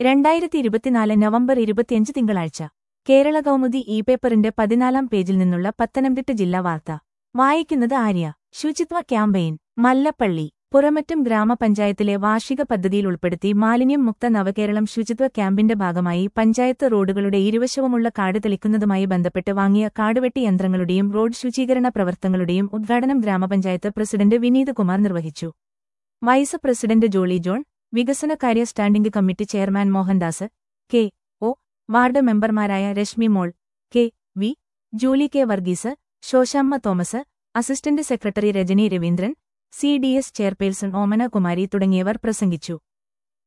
രണ്ടായിരത്തി ഇരുപത്തിനാല് നവംബർ ഇരുപത്തിയഞ്ച് തിങ്കളാഴ്ച കേരള കൗമുദി ഇ പേപ്പറിന്റെ പതിനാലാം പേജിൽ നിന്നുള്ള പത്തനംതിട്ട ജില്ലാ വാർത്ത വായിക്കുന്നത് ആര്യ ശുചിത്വ ക്യാമ്പയിൻ മല്ലപ്പള്ളി പുറമറ്റം ഗ്രാമപഞ്ചായത്തിലെ വാർഷിക പദ്ധതിയിൽ ഉൾപ്പെടുത്തി മാലിന്യം മുക്ത നവകേരളം ശുചിത്വ ക്യാമ്പിന്റെ ഭാഗമായി പഞ്ചായത്ത് റോഡുകളുടെ ഇരുവശവുമുള്ള കാട് തെളിക്കുന്നതുമായി ബന്ധപ്പെട്ട് വാങ്ങിയ കാടുവെട്ടി യന്ത്രങ്ങളുടെയും റോഡ് ശുചീകരണ പ്രവർത്തനങ്ങളുടെയും ഉദ്ഘാടനം ഗ്രാമപഞ്ചായത്ത് പ്രസിഡന്റ് വിനീത് കുമാർ നിർവഹിച്ചു വൈസ് പ്രസിഡന്റ് ജോളി ജോൺ വികസനകാര്യ standing committee chairman Mohandas K O ward മെമ്പർമാരായ Reshmi Mol K V Julie K Varghese Shoshamma Thomas assistant secretary Rajani Raveendran C D S chairperson Omana Kumari തുടങ്ങിയവർ പ്രസംഗിച്ചു